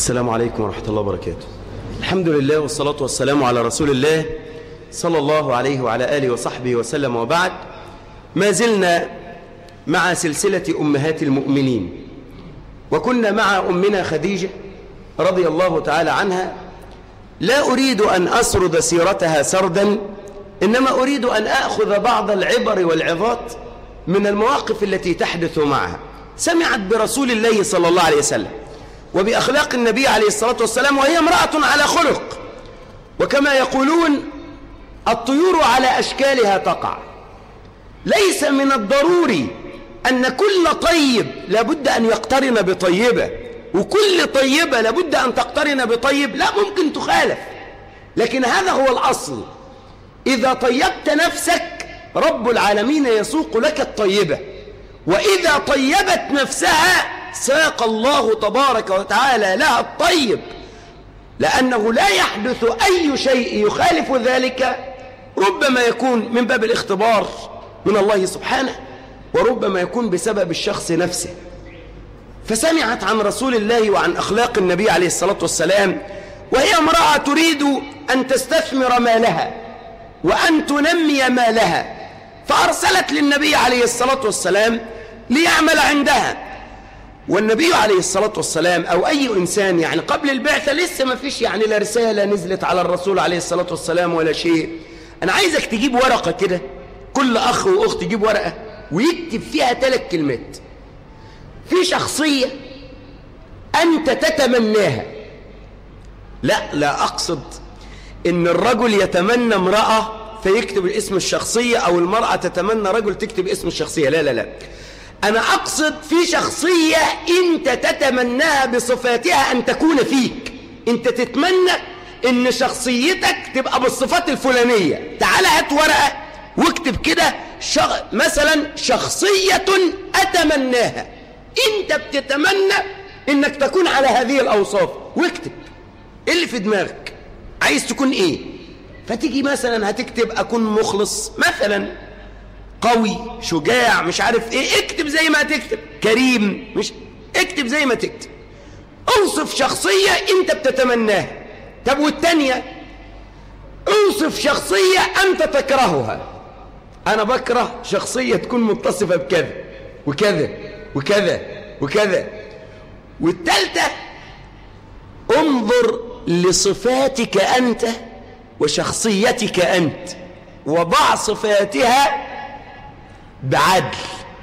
السلام عليكم ورحمة الله وبركاته الحمد لله والصلاة والسلام على رسول الله صلى الله عليه وعلى آله وصحبه وسلم وبعد ما زلنا مع سلسلة أمهات المؤمنين وكنا مع أمنا خديجة رضي الله تعالى عنها لا أريد أن أسرد سيرتها سردا إنما أريد أن أخذ بعض العبر والعظات من المواقف التي تحدث معها سمعت برسول الله صلى الله عليه وسلم وبأخلاق النبي عليه الصلاة والسلام وهي امرأة على خلق وكما يقولون الطيور على أشكالها تقع ليس من الضروري أن كل طيب لابد أن يقترن بطيبة وكل طيبة لابد أن تقترن بطيب لا ممكن تخالف لكن هذا هو الأصل إذا طيبت نفسك رب العالمين يسوق لك الطيبة وإذا طيبت نفسها ساق الله تبارك وتعالى لها الطيب لأنه لا يحدث أي شيء يخالف ذلك ربما يكون من باب الاختبار من الله سبحانه وربما يكون بسبب الشخص نفسه فسمعت عن رسول الله وعن أخلاق النبي عليه الصلاة والسلام وهي امرأة تريد أن تستثمر مالها وأن تنمي مالها فأرسلت للنبي عليه الصلاة والسلام ليعمل عندها والنبي عليه الصلاة والسلام أو أي إنسان يعني قبل البعثة لسه ما فيش يعني لا رسالة نزلت على الرسول عليه الصلاة والسلام ولا شيء أنا عايزك تجيب ورقة كده كل أخ وأخت يجيب ورقة ويكتب فيها ثلاث كلمات في شخصية أنت تتمناها لا لا أقصد إن الرجل يتمنى امرأة فيكتب الاسم الشخصية أو المرأة تتمنى رجل تكتب اسم الشخصية لا لا لا أنا أقصد في شخصية أنت تتمناها بصفاتها أن تكون فيك أنت تتمنى أن شخصيتك تبقى بالصفات الفلانية تعال هات ورقة واكتب كده شغ... مثلا شخصية أتمناها أنت بتتمنى أنك تكون على هذه الأوصاف واكتب إيه اللي في دماغك عايز تكون إيه فتيجي مثلا هتكتب أكون مخلص مثلا قوي شجاع مش عارف ايه اكتب زي ما تكتب كريم مش اكتب زي ما تكتب اوصف شخصية انت بتتمناها طب والتانية اوصف شخصية انت تكرهها انا بكره شخصية تكون متصفة بكذا وكذا وكذا وكذا والتالتة انظر لصفاتك انت وشخصيتك انت وضع صفاتها بعدل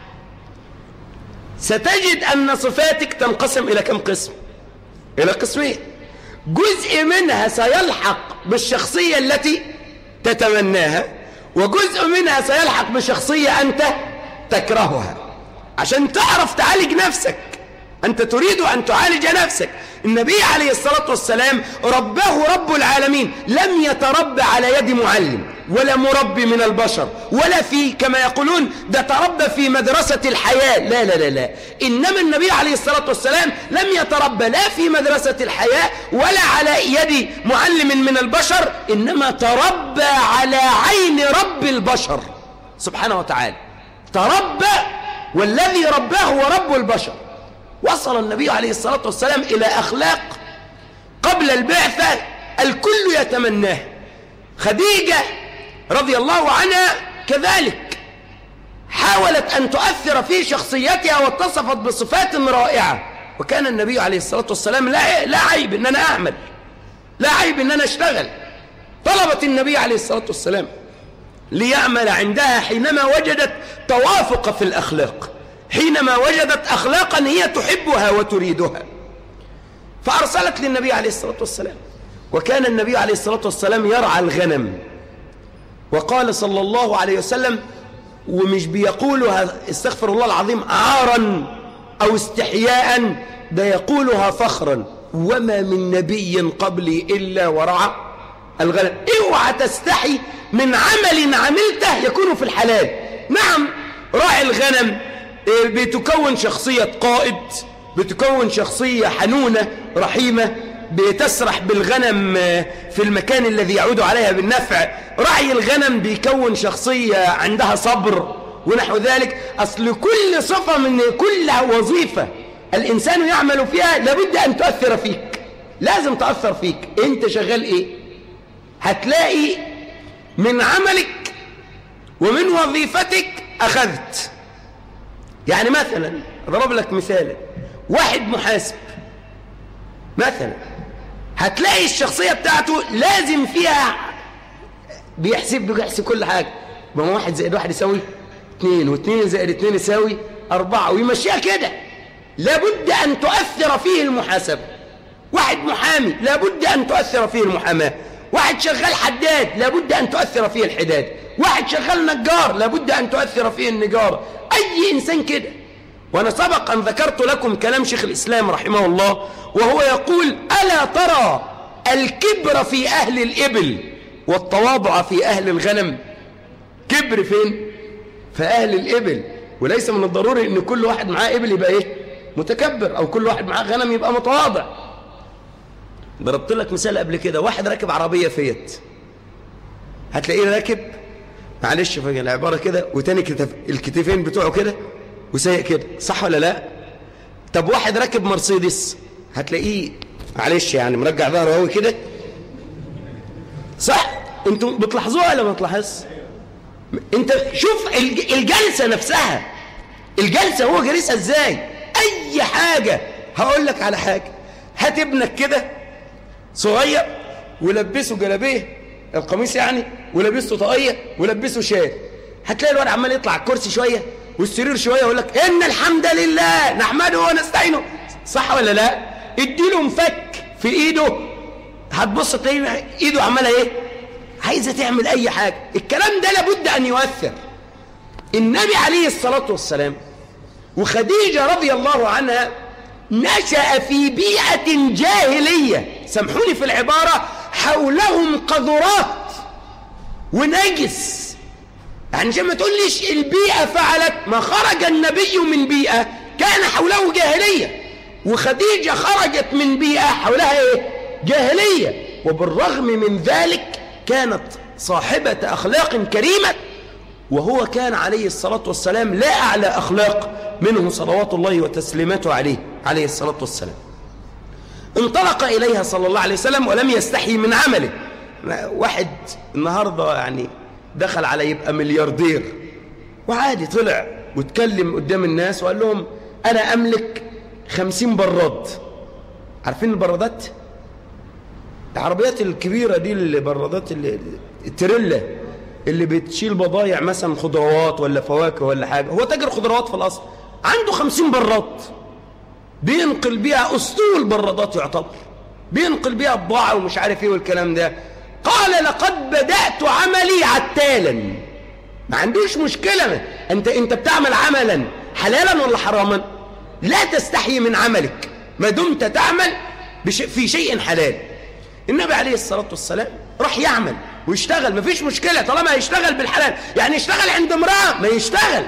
ستجد أن صفاتك تنقسم إلى كم قسم إلى قسمين جزء منها سيلحق بالشخصية التي تتمناها وجزء منها سيلحق بشخصية أنت تكرهها عشان تعرف تعالج نفسك أنت تريد أن تعالج نفسك النبي عليه الصلاة والسلام رباه رب العالمين لم يتربى على يد معلم ولا مربي من البشر ولا في كما يقولون ده تربى في مدرسة الحياة لا لا لا لا إنما النبي عليه الصلاة والسلام لم يتربى لا في مدرسة الحياة ولا على يد معلم من البشر إنما تربى على عين رب البشر سبحانه وتعالى تربى والذي رباه هو رب البشر وصل النبي عليه الصلاة والسلام إلى أخلاق قبل البعثة الكل يتمناه خديجة رضي الله عنها كذلك حاولت أن تؤثر في شخصيتها واتصفت بصفات رائعة وكان النبي عليه الصلاة والسلام لا, لا عيب أن أنا أعمل لا عيب أن أنا أشتغل طلبت النبي عليه الصلاة والسلام ليعمل عندها حينما وجدت توافق في الأخلاق حينما وجدت أخلاقا هي تحبها وتريدها فأرسلت للنبي عليه الصلاة والسلام وكان النبي عليه الصلاة والسلام يرعى الغنم وقال صلى الله عليه وسلم ومش بيقولها استغفر الله العظيم عارا أو استحياء ده يقولها فخرا وما من نبي قبلي إلا ورعى الغنم اوعى تستحي من عمل عملته يكون في الحلال نعم راعي الغنم بتكون شخصية قائد بتكون شخصية حنونة رحيمة بتسرح بالغنم في المكان الذي يعود عليها بالنفع رعي الغنم بيكون شخصية عندها صبر ونحو ذلك أصل كل صفة من كل وظيفة الإنسان يعمل فيها لابد أن تؤثر فيك لازم تأثر فيك انت شغال ايه هتلاقي من عملك ومن وظيفتك أخذت يعني مثلا ضرب لك مثال واحد محاسب مثلا هتلاقي الشخصية بتاعته لازم فيها بيحسب بيحسب كل حاجة ما هو واحد زائد واحد يساوي اثنين واثنين زائد اثنين يساوي أربعة ويمشيها كده لابد أن تؤثر فيه المحاسبة واحد محامي لابد أن تؤثر فيه المحاماة واحد شغال حداد لابد أن تؤثر فيه الحداد واحد شغال نجار لابد أن تؤثر فيه النجارة أي إنسان كده وأنا سبق أن ذكرت لكم كلام شيخ الإسلام رحمه الله وهو يقول ألا ترى الكبر في أهل الإبل والتواضع في أهل الغنم كبر فين؟ في أهل الإبل وليس من الضروري أن كل واحد معاه إبل يبقى إيه؟ متكبر أو كل واحد معاه غنم يبقى متواضع ضربت لك مثال قبل كده واحد راكب عربية فيت هتلاقيه راكب معلش في العبارة كده وتاني كتف الكتفين بتوعه كده وسايق كده صح ولا لا طب واحد راكب مرسيدس هتلاقيه معلش يعني مرجع ظهره قوي كده صح انتوا بتلاحظوها ولا ما بتلاحظش انت شوف الجلسة نفسها الجلسة هو جالسها ازاي اي حاجة هقول لك على حاجة هات ابنك كده صغير ولبسه جلابيه القميص يعني ولبسه طاقيه ولبسه شال هتلاقي الواد عمال يطلع على الكرسي شويه والسرير شويه يقول لك ان الحمد لله نحمده ونستعينه صح ولا لا اديله مفك في ايده هتبص تلاقي ايده عماله ايه عايزه تعمل اي حاجه الكلام ده لابد ان يؤثر النبي عليه الصلاه والسلام وخديجه رضي الله عنها نشأ في بيئة جاهلية سامحوني في العبارة حولهم قذرات ونجس يعني زي ما تقوليش البيئة فعلت ما خرج النبي من بيئة كان حوله جاهلية وخديجة خرجت من بيئة حولها ايه جاهلية وبالرغم من ذلك كانت صاحبة أخلاق كريمة وهو كان عليه الصلاة والسلام لا أعلى أخلاق منه صلوات الله وتسليماته عليه عليه الصلاة والسلام انطلق إليها صلى الله عليه وسلم ولم يستحي من عمله واحد النهاردة يعني دخل على يبقى ملياردير وعادي طلع واتكلم قدام الناس وقال لهم أنا أملك خمسين براد عارفين البرادات العربيات الكبيرة دي البرادات التريلا اللي بتشيل بضايع مثلا خضروات ولا فواكه ولا حاجة هو تاجر خضروات في الأصل عنده خمسين براد بينقل بيها أسطول برادات يعتبر بينقل بيها بضاعة ومش عارف ايه والكلام ده قال لقد بدأت عملي عتالا ما عندوش مشكلة انت انت بتعمل عملا حلالا ولا حراما لا تستحي من عملك ما دمت تعمل في شيء حلال النبي عليه الصلاة والسلام راح يعمل ويشتغل مفيش مشكلة طالما يشتغل بالحلال يعني يشتغل عند امرأة ما يشتغل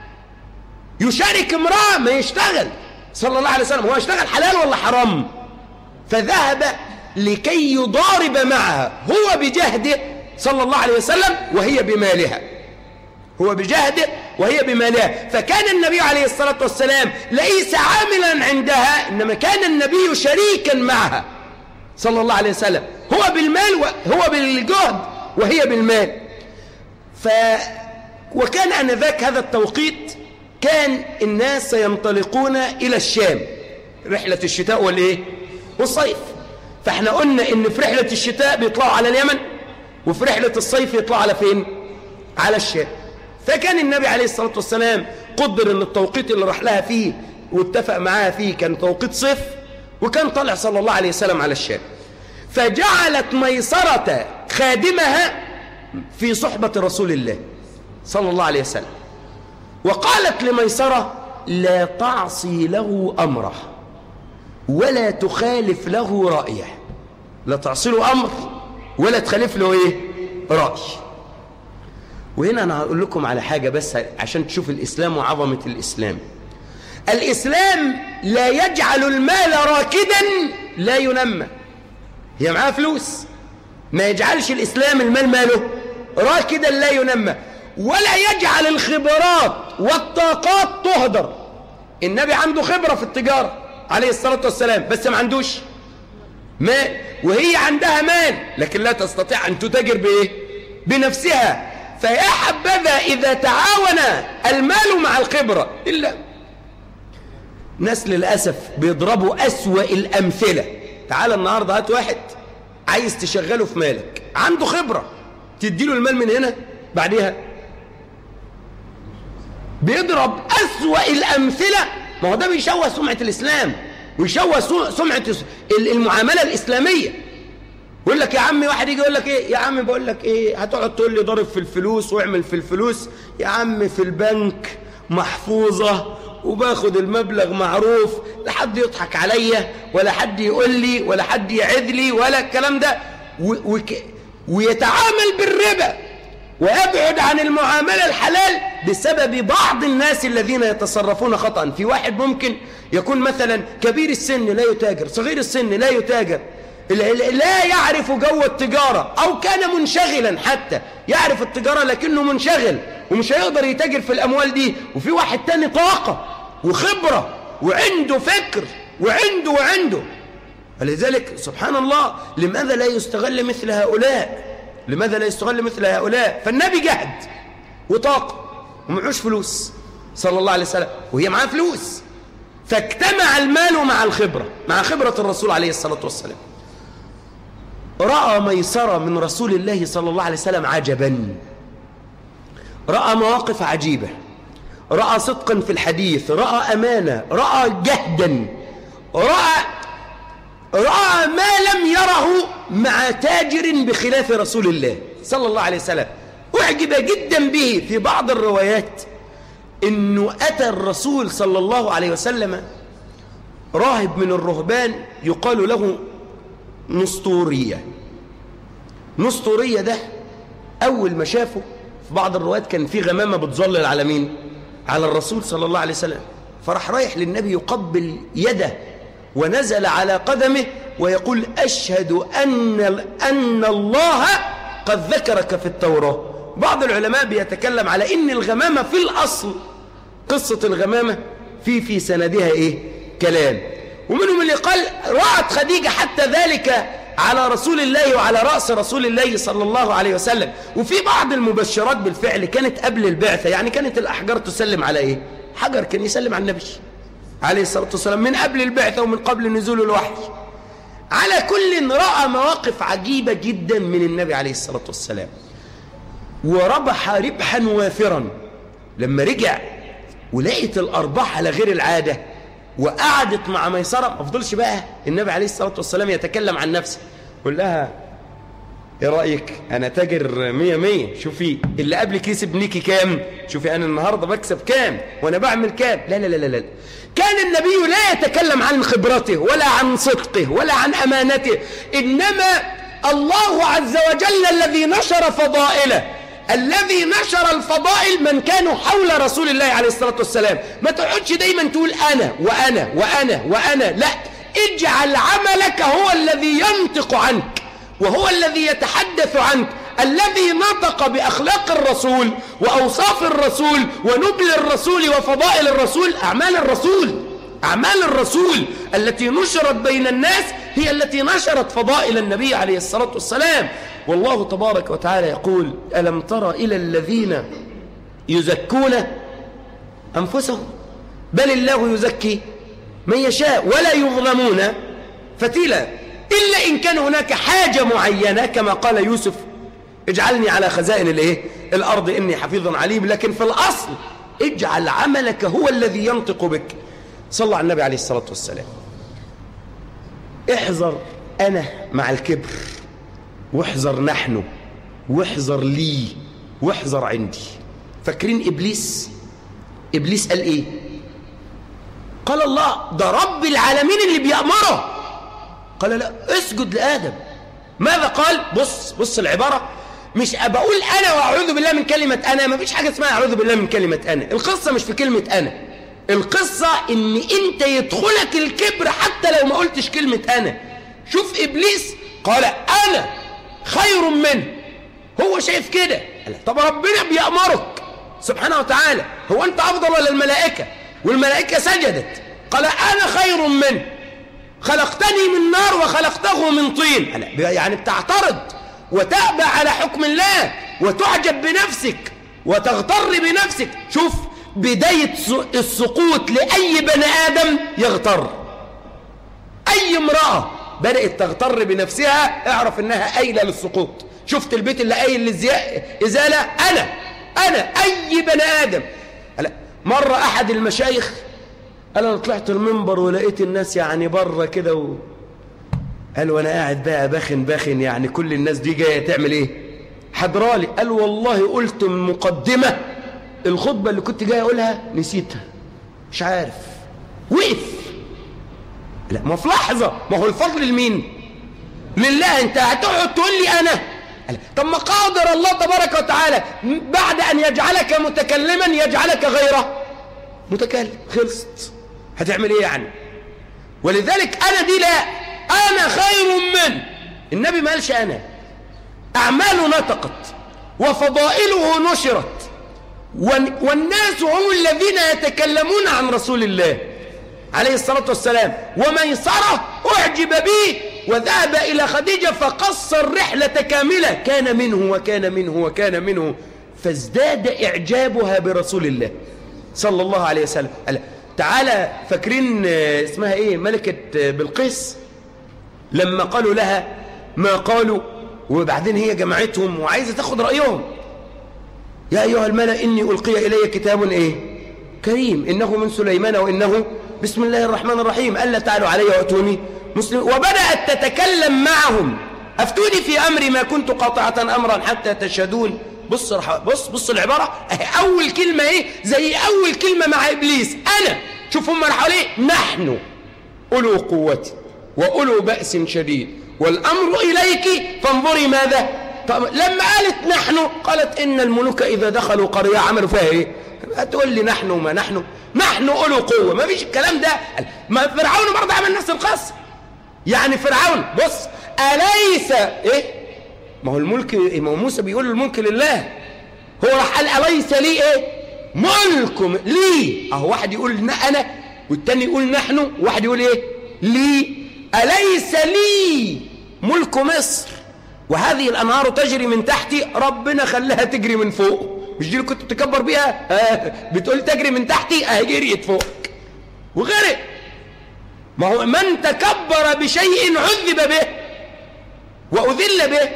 يشارك امرأة ما يشتغل صلى الله عليه وسلم هو يشتغل حلال ولا حرام فذهب لكي يضارب معها هو بجهده صلى الله عليه وسلم وهي بمالها هو بجهده وهي بمالها فكان النبي عليه الصلاة والسلام ليس عاملا عندها إنما كان النبي شريكا معها صلى الله عليه وسلم هو بالمال هو بالجهد وهي بالمال ف وكان أنذاك هذا التوقيت كان الناس سينطلقون إلى الشام رحلة الشتاء والإيه؟ والصيف فاحنا قلنا إن في رحلة الشتاء بيطلعوا على اليمن وفي رحلة الصيف يطلعوا على فين؟ على الشام فكان النبي عليه الصلاة والسلام قدر أن التوقيت اللي راح لها فيه واتفق معاها فيه كان توقيت صيف وكان طلع صلى الله عليه وسلم على الشام فجعلت ميسرة خادمها في صحبة رسول الله صلى الله عليه وسلم وقالت لميسرة لا تعصي له أمره ولا تخالف له رأيه لا تعصي له أمر ولا تخالف له إيه رأي وهنا أنا هقول لكم على حاجة بس عشان تشوف الإسلام وعظمة الإسلام الإسلام لا يجعل المال راكدا لا ينمى هي معاها فلوس ما يجعلش الإسلام المال ماله راكدا لا ينمى ولا يجعل الخبرات والطاقات تهدر النبي عنده خبرة في التجارة عليه الصلاة والسلام بس ما عندوش مال وهي عندها مال لكن لا تستطيع أن تتاجر بإيه بنفسها فيا حبذا إذا تعاون المال مع الخبرة إلا ناس للأسف بيضربوا أسوأ الأمثلة تعال النهاردة هات واحد عايز تشغله في مالك عنده خبرة تديله المال من هنا بعدها بيضرب أسوأ الأمثلة ما هو ده بيشوه سمعة الإسلام ويشوه سمعة المعاملة الإسلامية يقول لك يا عمي واحد يجي يقول لك ايه يا عم بقول لك ايه هتقعد تقول لي ضارب في الفلوس واعمل في الفلوس يا عم في البنك محفوظة وباخد المبلغ معروف لا حد يضحك عليا ولا حد يقول لي ولا حد يعد لي ولا الكلام ده ويتعامل بالربا ويبعد عن المعاملة الحلال بسبب بعض الناس الذين يتصرفون خطأ في واحد ممكن يكون مثلا كبير السن لا يتاجر صغير السن لا يتاجر لا يعرف جو التجارة أو كان منشغلا حتى يعرف التجارة لكنه منشغل ومش هيقدر يتاجر في الأموال دي وفي واحد تاني طاقة وخبرة وعنده فكر وعنده وعنده فلذلك سبحان الله لماذا لا يستغل مثل هؤلاء لماذا لا يستغل مثل هؤلاء فالنبي جهد وطاقة ومعوش فلوس صلى الله عليه وسلم وهي معاه فلوس فاجتمع المال مع الخبرة مع خبرة الرسول عليه الصلاة والسلام رأى ميسرة من رسول الله صلى الله عليه وسلم عجبا رأى مواقف عجيبة رأى صدقا في الحديث رأى أمانة رأى جهدا رأى رأى ما لم يره مع تاجر بخلاف رسول الله صلى الله عليه وسلم أعجب جدا به في بعض الروايات أنه أتى الرسول صلى الله عليه وسلم راهب من الرهبان يقال له نسطورية نسطورية ده أول ما شافه في بعض الروايات كان في غمامة بتظلل على مين على الرسول صلى الله عليه وسلم فراح رايح للنبي يقبل يده ونزل على قدمه ويقول أشهد أن, أن الله قد ذكرك في التوراة بعض العلماء بيتكلم على إن الغمامة في الأصل قصة الغمامة في في سندها إيه كلام ومنهم اللي قال رأت خديجة حتى ذلك على رسول الله وعلى رأس رسول الله صلى الله عليه وسلم وفي بعض المبشرات بالفعل كانت قبل البعثة يعني كانت الأحجار تسلم على إيه حجر كان يسلم على النبي عليه الصلاة والسلام من قبل البعثة ومن قبل نزول الوحي على كل رأى مواقف عجيبة جدا من النبي عليه الصلاة والسلام وربح ربحا وافرا لما رجع ولقيت الأرباح على غير العادة وقعدت مع ميسرة ما فضلش بقى النبي عليه الصلاة والسلام يتكلم عن نفسه قل لها ايه رأيك انا تاجر مية مية شوفي اللي قبل كسب نيكي كام شوفي انا النهاردة بكسب كام وانا بعمل كام لا لا لا لا, لا. كان النبي لا يتكلم عن خبرته ولا عن صدقه ولا عن أمانته إنما الله عز وجل الذي نشر فضائله الذي نشر الفضائل من كانوا حول رسول الله عليه الصلاة والسلام ما تقعدش دايما تقول أنا وأنا وأنا وأنا لا اجعل عملك هو الذي ينطق عنك وهو الذي يتحدث عنك الذي نطق بأخلاق الرسول وأوصاف الرسول ونبل الرسول وفضائل الرسول أعمال الرسول أعمال الرسول التي نشرت بين الناس هي التي نشرت فضائل النبي عليه الصلاة والسلام والله تبارك وتعالى يقول ألم تر إلى الذين يزكون أنفسهم بل الله يزكي من يشاء ولا يظلمون فتيلا إلا إن كان هناك حاجة معينة كما قال يوسف اجعلني على خزائن الايه الأرض إني حفيظ عليم لكن في الأصل اجعل عملك هو الذي ينطق بك صلى على النبي عليه الصلاة والسلام احذر أنا مع الكبر واحذر نحن واحذر لي واحذر عندي فاكرين إبليس إبليس قال إيه قال الله ده رب العالمين اللي بيأمره قال لا اسجد لآدم ماذا قال بص بص العبارة مش بقول أنا وأعوذ بالله من كلمة أنا ما فيش حاجة اسمها أعوذ بالله من كلمة أنا القصة مش في كلمة أنا القصة إن أنت يدخلك الكبر حتى لو ما قلتش كلمة أنا شوف إبليس قال أنا خير منه هو شايف كده طب ربنا بيأمرك سبحانه وتعالى هو أنت أفضل ولا الملائكة والملائكة سجدت قال أنا خير منه خلقتني من نار وخلقته من طين يعني بتعترض وتأبى على حكم الله وتعجب بنفسك وتغتر بنفسك شوف بداية السقوط لأي بني آدم يغتر أي امرأة بدأت تغتر بنفسها اعرف انها قايلة للسقوط شفت البيت اللي قايل للإزالة أنا أنا أي بني آدم مرة أحد المشايخ قال أنا طلعت المنبر ولقيت الناس يعني بره كده و... قال وأنا قاعد بقى باخن باخن يعني كل الناس دي جاية تعمل إيه حضرالي قال والله قلت من مقدمة الخطبة اللي كنت جاي أقولها نسيتها مش عارف وقف لا ما في لحظة ما هو الفضل لمين لله انت هتقعد تقول لي أنا طب ما قادر الله تبارك وتعالى بعد أن يجعلك متكلما يجعلك غيره متكلم خلصت هتعمل ايه يعني ولذلك أنا دي لا أنا خير من النبي ما قالش أنا أعماله نطقت وفضائله نشرت والناس هم الذين يتكلمون عن رسول الله عليه الصلاة والسلام وميسرة أعجب به وذهب إلى خديجة فقص الرحلة كاملة كان منه وكان منه وكان منه فازداد إعجابها برسول الله صلى الله عليه وسلم تعالى فاكرين اسمها ايه ملكة بلقيس لما قالوا لها ما قالوا وبعدين هي جمعتهم وعايزة تاخد رأيهم يا أيها الملأ إني ألقي إلي كتاب إيه كريم إنه من سليمان وإنه بسم الله الرحمن الرحيم ألا تعالوا علي وأتوني مسلم وبدأت تتكلم معهم أفتوني في أمري ما كنت قاطعة أمرا حتى تشهدون بص بص بص العبارة أول كلمة إيه زي أول كلمة مع إبليس أنا شوف هم راحوا ليه نحن أولو قوة وأولو بأس شديد والأمر إليك فانظري ماذا طب لما قالت نحن قالت إن الملوك إذا دخلوا قرية عملوا فيها إيه هتقول لي نحن وما نحن نحن أولو قوة ما فيش الكلام ده ما فرعون برضه عمل نفس القصة يعني فرعون بص أليس إيه ما هو الملك ما هو موسى بيقول الملك لله هو راح قال أليس لي إيه ملك لي أهو واحد يقول أنا والتاني يقول نحن وواحد يقول إيه لي أليس لي ملك مصر وهذه الأنهار تجري من تحتي ربنا خلاها تجري من فوق مش دي اللي كنت بتكبر بيها آه بتقول تجري من تحتي اه جريت فوق وغرق ما هو من تكبر بشيء عذب به وأذل به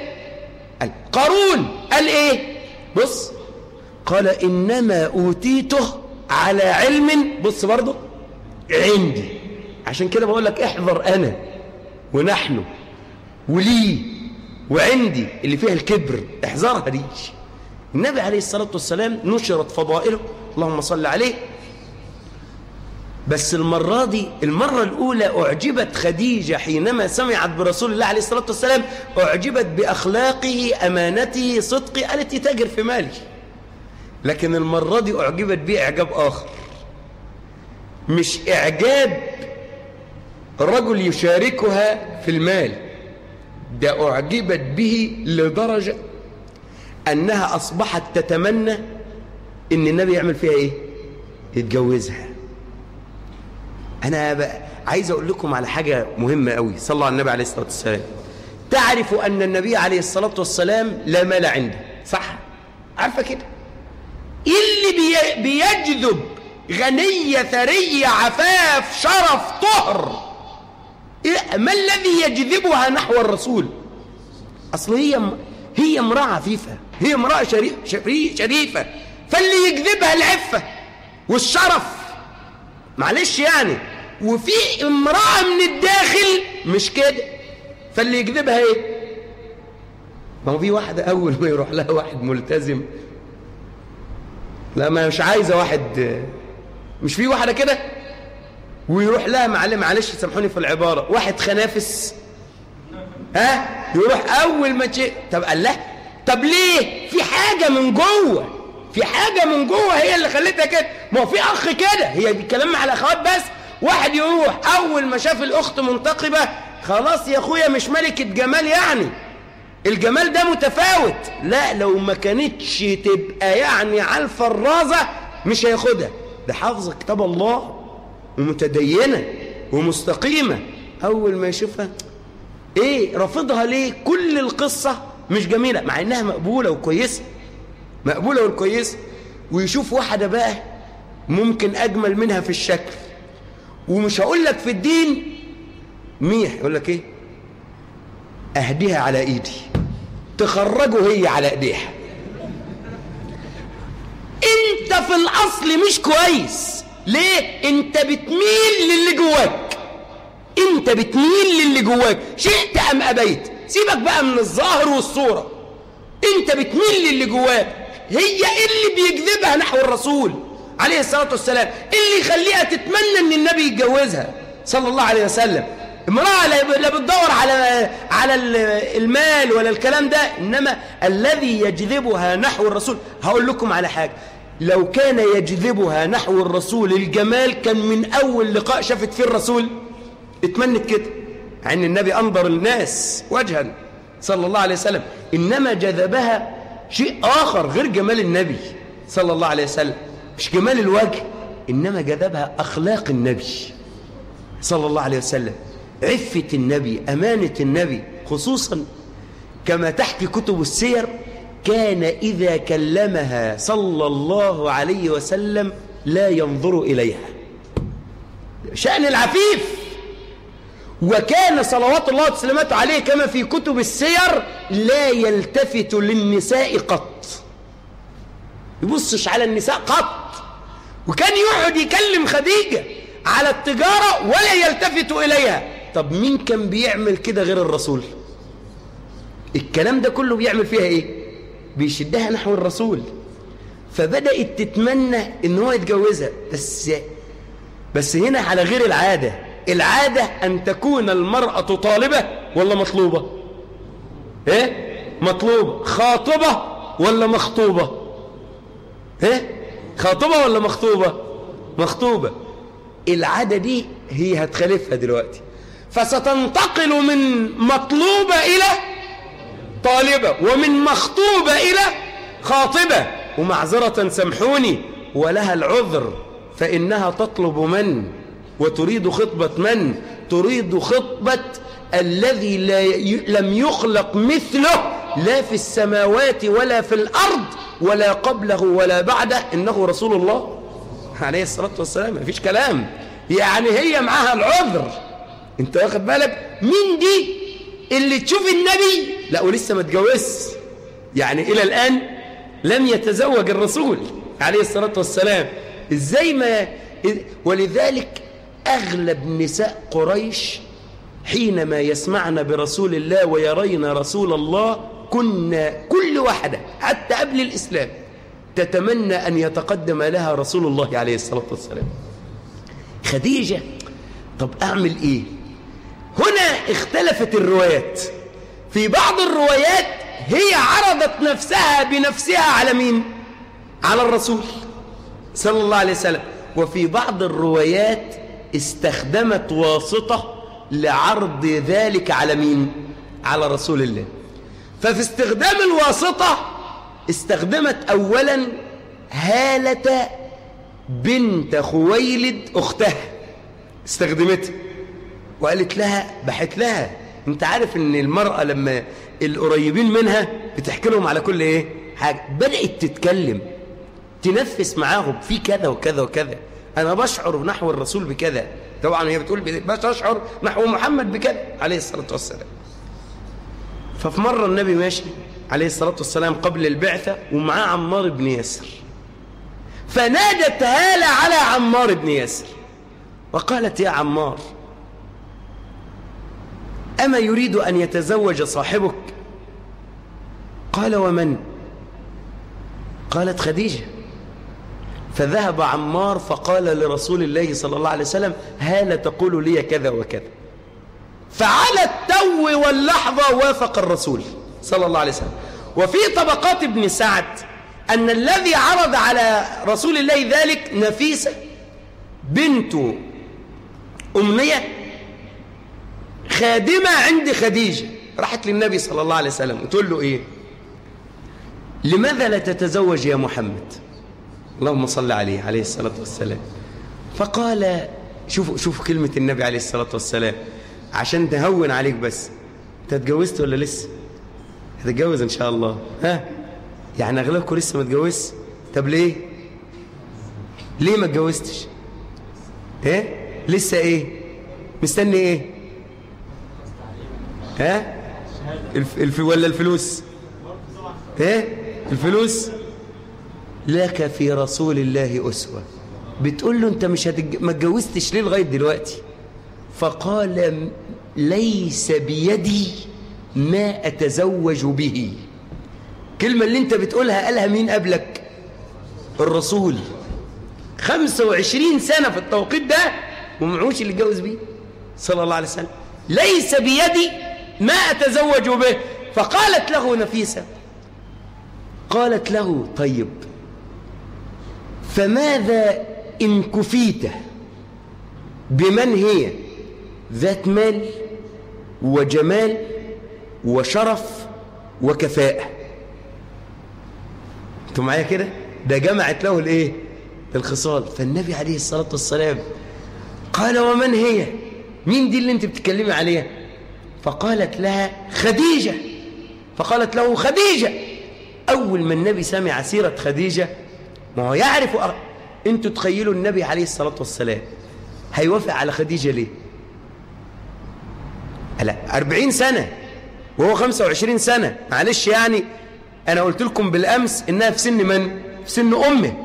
قارون قال ايه بص قال إنما أوتيته على علم بص برضه عندي عشان كده بقول لك احذر أنا ونحن ولي وعندي اللي فيها الكبر احذرها دي النبي عليه الصلاة والسلام نشرت فضائله اللهم صل عليه بس المرة دي المرة الأولى أعجبت خديجة حينما سمعت برسول الله عليه الصلاة والسلام أعجبت بأخلاقه أمانته صدقه قالت يتاجر في مالي لكن المرة دي أعجبت به إعجاب آخر مش إعجاب رجل يشاركها في المال ده أعجبت به لدرجة أنها أصبحت تتمنى إن النبي يعمل فيها إيه يتجوزها أنا بقى عايز أقول لكم على حاجة مهمة قوي صلى الله على النبي عليه الصلاة والسلام تعرف أن النبي عليه الصلاة والسلام لا مال عنده صح عارفة كده اللي بي بيجذب غنية ثرية عفاف شرف طهر ما الذي يجذبها نحو الرسول أصل هي هي امرأة عفيفة هي امرأة شريف شريفة فاللي يجذبها العفة والشرف معلش يعني وفي امرأة من الداخل مش كده فاللي يجذبها ايه ما هو في واحدة أول ما يروح لها واحد ملتزم لا ما مش عايزة واحد مش في واحدة كده ويروح لها معلم معلش سامحوني في العبارة واحد خنافس ها يروح أول ما تشيء طب قال له طب ليه في حاجة من جوه في حاجة من جوه هي اللي خلتها كده ما هو في أخ كده هي بيتكلم مع الأخوات بس واحد يروح أول ما شاف الأخت منتقبة خلاص يا أخويا مش ملكة جمال يعني الجمال ده متفاوت لا لو ما كانتش تبقى يعني على الفرازة مش هياخدها ده حافظة كتاب الله ومتدينة ومستقيمة أول ما يشوفها إيه رافضها ليه كل القصة مش جميلة مع إنها مقبولة وكويسة مقبولة وكويسة ويشوف واحدة بقى ممكن أجمل منها في الشكل ومش هقول لك في الدين ميح يقول لك إيه أهديها على إيدي تخرجه هي على إيديها انت في الاصل مش كويس ليه انت بتميل للي جواك انت بتميل للي جواك شئت ام ابيت سيبك بقى من الظاهر والصورة انت بتميل للي جواك هي اللي بيجذبها نحو الرسول عليه الصلاة والسلام اللي يخليها تتمنى ان النبي يتجوزها صلى الله عليه وسلم امرأة لا بتدور على على المال ولا الكلام ده إنما الذي يجذبها نحو الرسول هقول لكم على حاجة لو كان يجذبها نحو الرسول الجمال كان من أول لقاء شافت فيه الرسول اتمنت كده مع ان النبي أنظر الناس وجها صلى الله عليه وسلم إنما جذبها شيء آخر غير جمال النبي صلى الله عليه وسلم مش جمال الوجه إنما جذبها أخلاق النبي صلى الله عليه وسلم عفة النبي أمانة النبي خصوصا كما تحكي كتب السير كان إذا كلمها صلى الله عليه وسلم لا ينظر إليها شأن العفيف وكان صلوات الله وسلامته عليه كما في كتب السير لا يلتفت للنساء قط يبصش على النساء قط وكان يقعد يكلم خديجة على التجارة ولا يلتفت إليها طب مين كان بيعمل كده غير الرسول الكلام ده كله بيعمل فيها ايه بيشدها نحو الرسول فبدأت تتمنى ان هو يتجوزها بس بس هنا على غير العادة العادة ان تكون المرأة طالبة ولا مطلوبة ايه مطلوبة خاطبة ولا مخطوبة ايه خاطبة ولا مخطوبة مخطوبة العادة دي هي هتخالفها دلوقتي فستنتقل من مطلوبة إلى طالبة ومن مخطوبة إلى خاطبة ومعذرة سامحوني ولها العذر فإنها تطلب من وتريد خطبة من تريد خطبة الذي لا ي... لم يخلق مثله لا في السماوات ولا في الأرض ولا قبله ولا بعده إنه رسول الله عليه الصلاة والسلام مفيش كلام يعني هي معاها العذر انت واخد بالك مين دي اللي تشوف النبي لا ولسه ما اتجوزش يعني الى الان لم يتزوج الرسول عليه الصلاه والسلام ازاي ما ولذلك اغلب نساء قريش حينما يسمعن برسول الله ويرين رسول الله كنا كل واحده حتى قبل الاسلام تتمنى ان يتقدم لها رسول الله عليه الصلاه والسلام خديجه طب اعمل ايه هنا اختلفت الروايات في بعض الروايات هي عرضت نفسها بنفسها على مين على الرسول صلى الله عليه وسلم وفي بعض الروايات استخدمت واسطة لعرض ذلك على مين على رسول الله ففي استخدام الواسطة استخدمت أولا هالة بنت خويلد أختها استخدمتها وقالت لها بحت لها انت عارف ان المرأة لما القريبين منها بتحكي لهم على كل ايه حاجة بدأت تتكلم تنفس معاهم في كذا وكذا وكذا انا بشعر نحو الرسول بكذا طبعا هي بتقول بشعر نحو محمد بكذا عليه الصلاة والسلام ففي مرة النبي ماشي عليه الصلاة والسلام قبل البعثة ومعاه عمار بن ياسر فنادت هالة على عمار بن ياسر وقالت يا عمار أما يريد أن يتزوج صاحبك قال ومن قالت خديجة فذهب عمار فقال لرسول الله صلى الله عليه وسلم هالة تقول لي كذا وكذا فعلى التو واللحظة وافق الرسول صلى الله عليه وسلم وفي طبقات ابن سعد أن الذي عرض على رسول الله ذلك نفيسة بنت أمنية خادمة عند خديجة راحت للنبي صلى الله عليه وسلم وتقول له إيه لماذا لا تتزوج يا محمد اللهم صل عليه عليه الصلاة والسلام فقال شوفوا شوفوا كلمة النبي عليه الصلاة والسلام عشان تهون عليك بس انت اتجوزت ولا لسه هتتجوز ان شاء الله ها يعني اغلبكم لسه ما اتجوزش طب ليه ليه ما اتجوزتش ايه لسه ايه مستني ايه ها الف... الف... ولا الفلوس ايه الفلوس لك في رسول الله أسوة بتقول له انت مش هتج... ما اتجوزتش ليه لغايه دلوقتي فقال ليس بيدي ما أتزوج به كلمة اللي انت بتقولها قالها مين قبلك الرسول 25 سنة في التوقيت ده ومعوش اللي اتجوز بيه صلى الله عليه وسلم ليس بيدي ما أتزوج به فقالت له نفيسة قالت له طيب فماذا إن كفيت بمن هي ذات مال وجمال وشرف وكفاءة انتوا معايا كده ده جمعت له الايه الخصال فالنبي عليه الصلاة والسلام قال ومن هي مين دي اللي انت بتتكلمي عليها فقالت لها خديجة فقالت له خديجة أول ما النبي سمع سيرة خديجة ما هو يعرف أ... انتوا تخيلوا النبي عليه الصلاة والسلام هيوافق على خديجة ليه لا أربعين سنة وهو خمسة وعشرين سنة معلش يعني أنا قلت لكم بالأمس إنها في سن من في سن أمه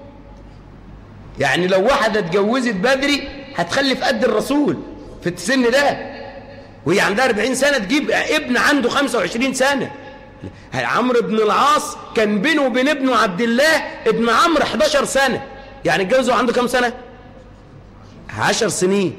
يعني لو واحدة اتجوزت بدري هتخلف قد الرسول في السن ده وهي عندها 40 سنة تجيب ابن عنده 25 سنة عمرو بن العاص كان بينه وبين ابنه عبد الله ابن عمرو 11 سنة يعني اتجوزه عنده كام سنة 10 سنين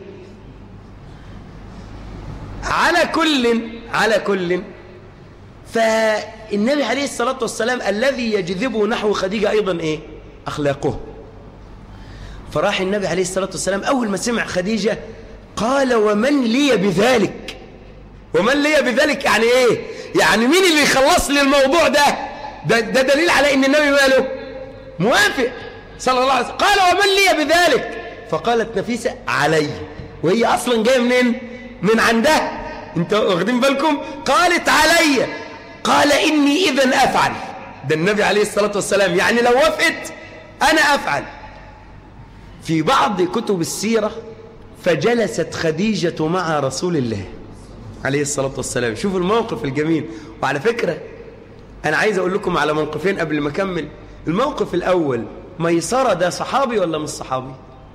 على كل على كل فالنبي عليه الصلاة والسلام الذي يجذبه نحو خديجة أيضا إيه أخلاقه فراح النبي عليه الصلاة والسلام أول ما سمع خديجة قال ومن لي بذلك ومن لي بذلك يعني إيه يعني مين اللي يخلص لي الموضوع ده ده, ده دليل على إن النبي ماله موافق صلى الله عليه وسلم قال ومن لي بذلك فقالت نفيسة علي وهي أصلا جاية منين من عندها انت واخدين بالكم قالت علي قال إني إذا أفعل ده النبي عليه الصلاة والسلام يعني لو وافقت أنا أفعل في بعض كتب السيرة فجلست خديجة مع رسول الله عليه الصلاة والسلام شوفوا الموقف الجميل وعلى فكرة أنا عايز أقول لكم على موقفين قبل ما أكمل الموقف الأول ميسرة ده صحابي ولا مش صحابي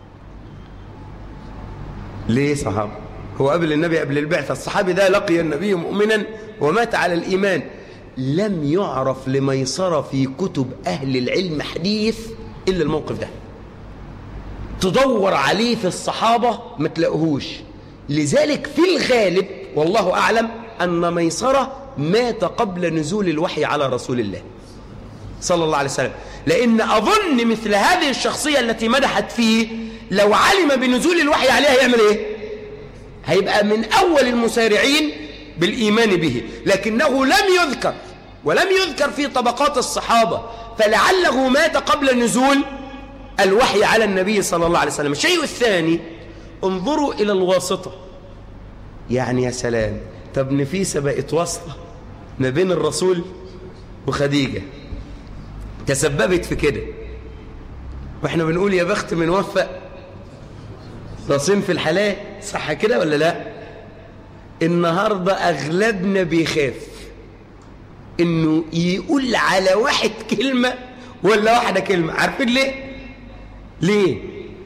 ليه صحابي هو قبل النبي قبل البعثة الصحابي ده لقي النبي مؤمنا ومات على الإيمان لم يعرف لميسرة في كتب أهل العلم حديث إلا الموقف ده تدور عليه في الصحابة ما تلاقوهوش لذلك في الغالب والله أعلم أن ميسرة مات قبل نزول الوحي على رسول الله صلى الله عليه وسلم لأن أظن مثل هذه الشخصية التي مدحت فيه لو علم بنزول الوحي عليها يعمل إيه هيبقى من أول المسارعين بالإيمان به لكنه لم يذكر ولم يذكر في طبقات الصحابة فلعله مات قبل نزول الوحي على النبي صلى الله عليه وسلم الشيء الثاني انظروا إلى الواسطة يعني يا سلام طب نفيسة بقت واسطة ما بين الرسول وخديجة تسببت في كده واحنا بنقول يا بخت من وفق راسين في الحلال صح كده ولا لا النهاردة أغلبنا بيخاف إنه يقول على واحد كلمة ولا واحدة كلمة عارفين ليه ليه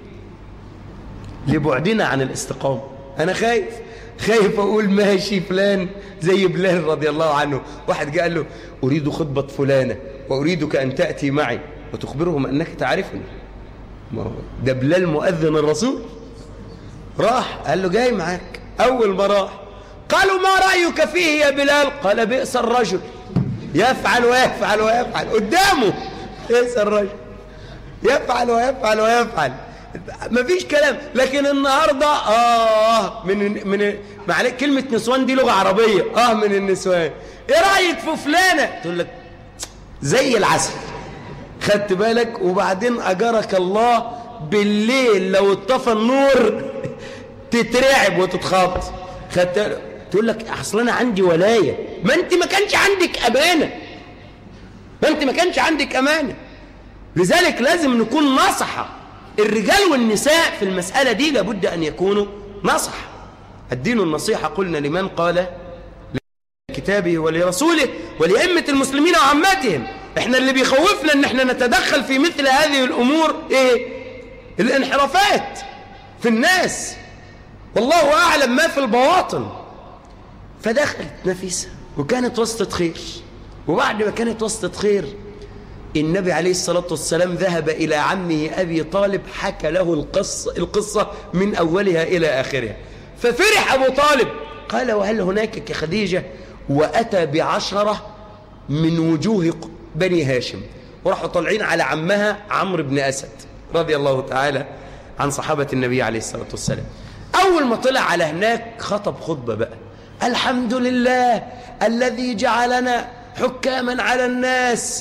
لبعدنا عن الاستقامة أنا خايف خايف أقول ماشي فلان زي بلال رضي الله عنه واحد قال له أريد خطبة فلانة وأريدك أن تأتي معي وتخبرهم أنك تعرفني ده بلال مؤذن الرسول راح قال له جاي معاك أول ما راح قالوا ما رأيك فيه يا بلال قال بئس الرجل يفعل ويفعل ويفعل قدامه بئس الرجل يفعل ويفعل ويفعل ما فيش كلام لكن النهاردة آه من من معلش كلمة نسوان دي لغة عربية آه من النسوان إيه رأيك في فلانة تقول لك زي العسل خدت بالك وبعدين أجرك الله بالليل لو اتطفى النور تترعب وتتخاط خدت تقول لك اصل انا عندي ولايه ما انت ما كانش عندك امانه ما انت ما كانش عندك امانه لذلك لازم نكون نصحة الرجال والنساء في المسألة دي لابد أن يكونوا نصح الدين النصيحة قلنا لمن قال لكتابه ولرسوله ولأئمة المسلمين وعماتهم احنا اللي بيخوفنا ان احنا نتدخل في مثل هذه الأمور ايه الانحرافات في الناس والله أعلم ما في البواطن فدخلت نفيسة وكانت وسطة خير وبعد ما كانت وسطة خير النبي عليه الصلاة والسلام ذهب إلى عمه أبي طالب حكى له القصة, القصة من أولها إلى آخرها ففرح أبو طالب قال وهل هناك كخديجة وأتى بعشرة من وجوه بني هاشم وراحوا طالعين على عمها عمرو بن أسد رضي الله تعالى عن صحابة النبي عليه الصلاة والسلام أول ما طلع على هناك خطب خطبة بقى الحمد لله الذي جعلنا حكاما على الناس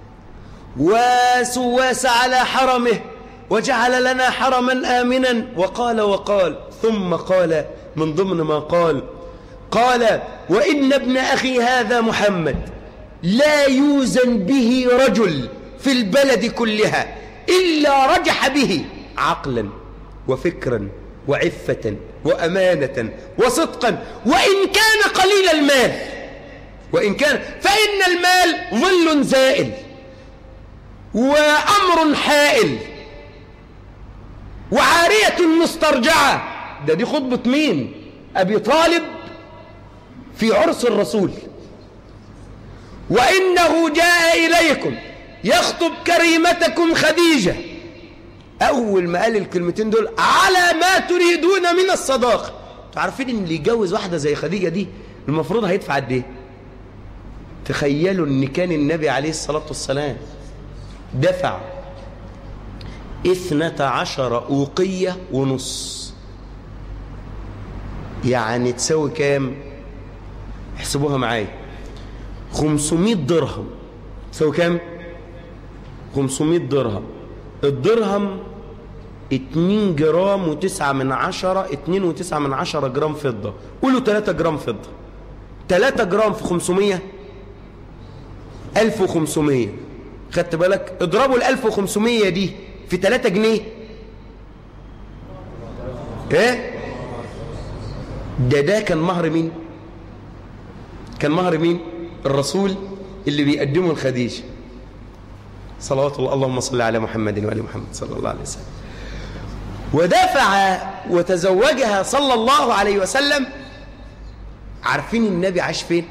وسواس على حرمه وجعل لنا حرما آمنا وقال وقال ثم قال من ضمن ما قال قال وإن ابن أخي هذا محمد لا يوزن به رجل في البلد كلها إلا رجح به عقلا وفكرا وعفة وأمانة وصدقا وإن كان قليل المال وإن كان فإن المال ظل زائل وأمر حائل وعارية مسترجعة ده دي خطبة مين أبي طالب في عرس الرسول وإنه جاء إليكم يخطب كريمتكم خديجة أول ما قال الكلمتين دول على ما تريدون من الصداقة تعرفين إن اللي يجوز واحدة زي خديجة دي المفروض هيدفع قد إيه تخيلوا إن كان النبي عليه الصلاة والسلام دفع اثنة عشر أوقية ونص يعني تساوي كام احسبوها معايا خمسمائة درهم تساوي كام خمسمائة درهم الدرهم اتنين جرام وتسعة من عشرة اتنين وتسعة من عشرة جرام فضة قولوا تلاتة جرام فضة تلاتة جرام في خمسمية ألف وخمسمية خدت بالك اضربوا الألف وخمسمية دي في تلاتة جنيه ايه ده ده كان مهر مين كان مهر مين الرسول اللي بيقدمه الخديجة صلوات الله اللهم صل على محمد وآل محمد صلى الله عليه وسلم ودفع وتزوجها صلى الله عليه وسلم عارفين النبي عاش فين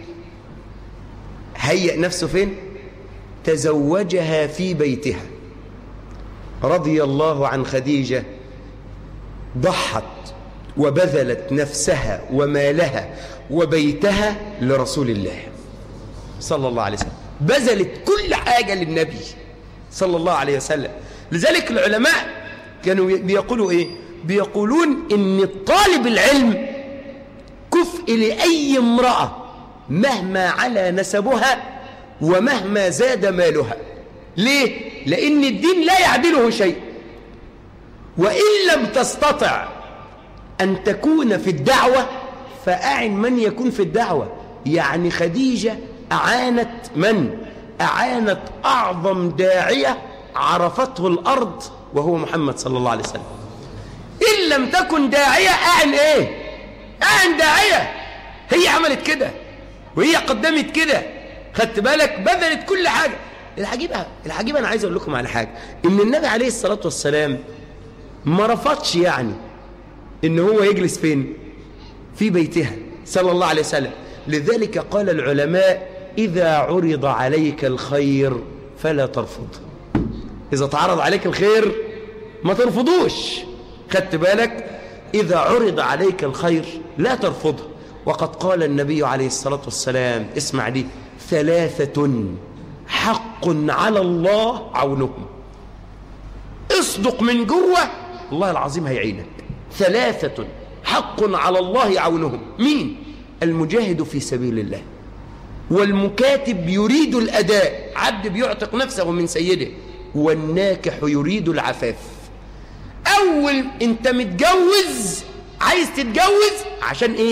هيئ نفسه فين تزوجها في بيتها رضي الله عن خديجة ضحت وبذلت نفسها ومالها وبيتها لرسول الله صلى الله عليه وسلم بذلت كل حاجة للنبي صلى الله عليه وسلم لذلك العلماء كانوا بيقولوا ايه بيقولون ان الطالب العلم كفء لأي امرأة مهما على نسبها ومهما زاد مالها ليه؟ لأن الدين لا يعدله شيء وإن لم تستطع أن تكون في الدعوة فأعن من يكون في الدعوة يعني خديجة أعانت من؟ أعانت أعظم داعية عرفته الأرض وهو محمد صلى الله عليه وسلم إن لم تكن داعية أعن إيه؟ أعن داعية هي عملت كده وهي قدمت كده خدت بالك بذلت كل حاجة العجيبة العجيبة أنا عايز أقول لكم على حاجة إن النبي عليه الصلاة والسلام ما رفضش يعني إن هو يجلس فين في بيتها صلى الله عليه وسلم لذلك قال العلماء إذا عرض عليك الخير فلا ترفض إذا تعرض عليك الخير ما ترفضوش خدت بالك إذا عرض عليك الخير لا ترفضه وقد قال النبي عليه الصلاة والسلام اسمع دي ثلاثة حق على الله عونهم اصدق من جوه الله العظيم هيعينك ثلاثة حق على الله عونهم مين المجاهد في سبيل الله والمكاتب يريد الأداء عبد بيعتق نفسه من سيده والناكح يريد العفاف أول أنت متجوز عايز تتجوز عشان إيه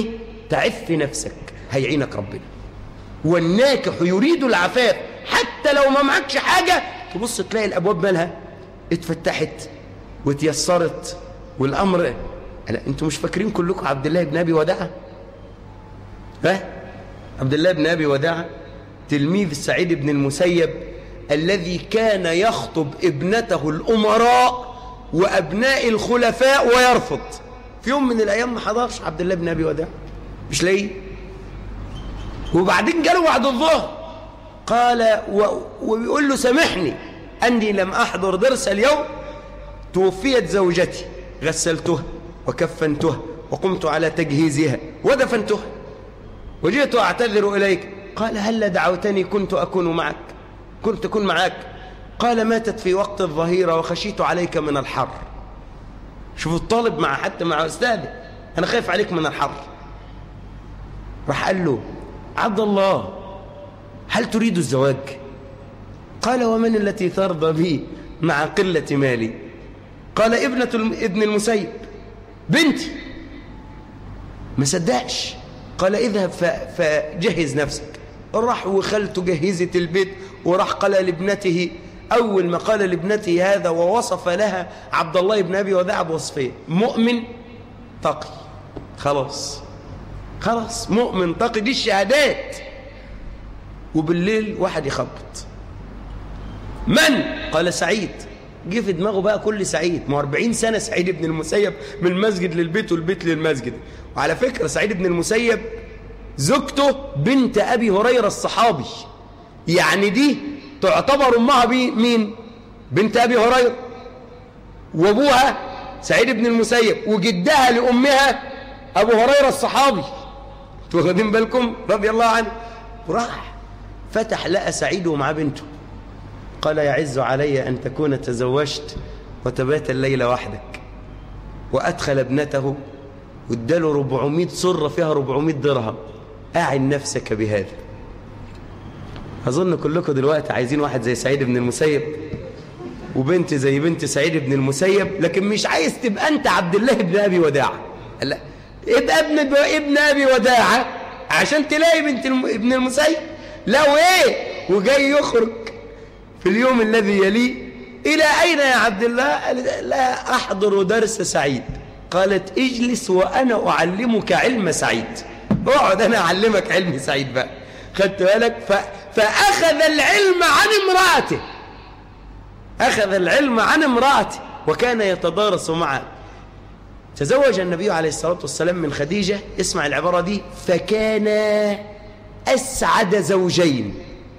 تعف نفسك هيعينك ربنا والناكح يريد العفاف حتى لو ما معكش حاجة تبص تلاقي الأبواب مالها اتفتحت وتيسرت والأمر لا انتوا مش فاكرين كلكم عبد الله بن أبي وداعة ها عبد الله بن أبي وداعة تلميذ سعيد بن المسيب الذي كان يخطب ابنته الأمراء وأبناء الخلفاء ويرفض في يوم من الأيام ما حضرش عبد الله بن أبي وداع مش لاقيه وبعدين جاله بعد الظهر قال و... وبيقول له سامحني أني لم أحضر درس اليوم توفيت زوجتي غسلتها وكفنتها وقمت على تجهيزها ودفنتها وجئت أعتذر إليك قال هل دعوتني كنت أكون معك كنت أكون معك قال ماتت في وقت الظهيرة وخشيت عليك من الحر شوف الطالب مع حتى مع أستاذه أنا خايف عليك من الحر راح قال له عبد الله هل تريد الزواج قال ومن التي ترضى بي مع قلة مالي قال ابنة ابن المسيب بنتي ما صدقش قال اذهب فجهز نفسك راح وخلته جهزت البيت وراح قال لابنته أول ما قال لابنته هذا ووصف لها عبد الله بن أبي وداع بوصفين مؤمن تقي خلاص خلاص مؤمن تقي دي الشهادات وبالليل واحد يخبط من قال سعيد جه في دماغه بقى كل سعيد ما 40 سنة سعيد بن المسيب من المسجد للبيت والبيت للمسجد وعلى فكرة سعيد بن المسيب زوجته بنت أبي هريرة الصحابي يعني دي تعتبر أمها بي مين بنت أبي هريرة وأبوها سعيد بن المسيب وجدها لأمها أبو هريرة الصحابي واخدين بالكم رضي الله عنه وراح فتح لقى سعيد ومعاه بنته قال يعز علي أن تكون تزوجت وتبات الليل وحدك وأدخل ابنته واداله 400 سرة فيها 400 درهم أعن نفسك بهذا أظن كلكم دلوقتي عايزين واحد زي سعيد بن المسيب وبنت زي بنت سعيد بن المسيب لكن مش عايز تبقى أنت عبد الله بن أبي وداعة لا ابقى ابن ابن أبي وداعة عشان تلاقي بنت ابن المسيب لا وإيه وجاي يخرج في اليوم الذي يليه إلى أين يا عبد الله لا أحضر درس سعيد قالت اجلس وأنا أعلمك علم سعيد اقعد أنا أعلمك علم سعيد بقى خدت بالك ف... فأخذ العلم عن امرأته أخذ العلم عن امرأته وكان يتدارس معها تزوج النبي عليه الصلاة والسلام من خديجة اسمع العبارة دي فكان أسعد زوجين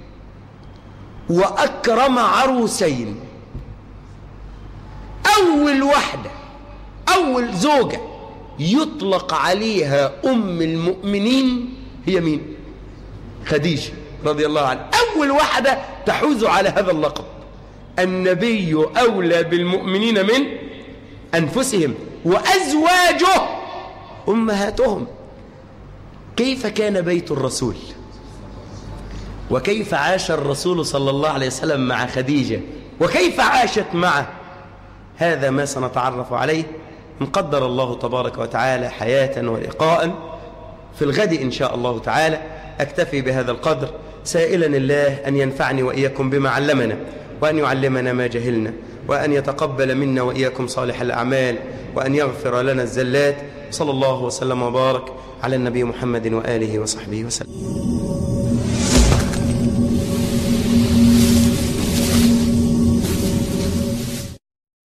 وأكرم عروسين أول واحدة أول زوجة يطلق عليها أم المؤمنين هي مين خديجة رضي الله عنها أول واحدة تحوز على هذا اللقب النبي أولى بالمؤمنين من أنفسهم وأزواجه أمهاتهم كيف كان بيت الرسول وكيف عاش الرسول صلى الله عليه وسلم مع خديجة وكيف عاشت معه هذا ما سنتعرف عليه إن قدر الله تبارك وتعالى حياة ولقاء في الغد إن شاء الله تعالى أكتفي بهذا القدر سائلا الله أن ينفعني وإياكم بما علمنا وأن يعلمنا ما جهلنا وأن يتقبل منا وإياكم صالح الأعمال وأن يغفر لنا الزلات صلى الله وسلم وبارك على النبي محمد وآله وصحبه وسلم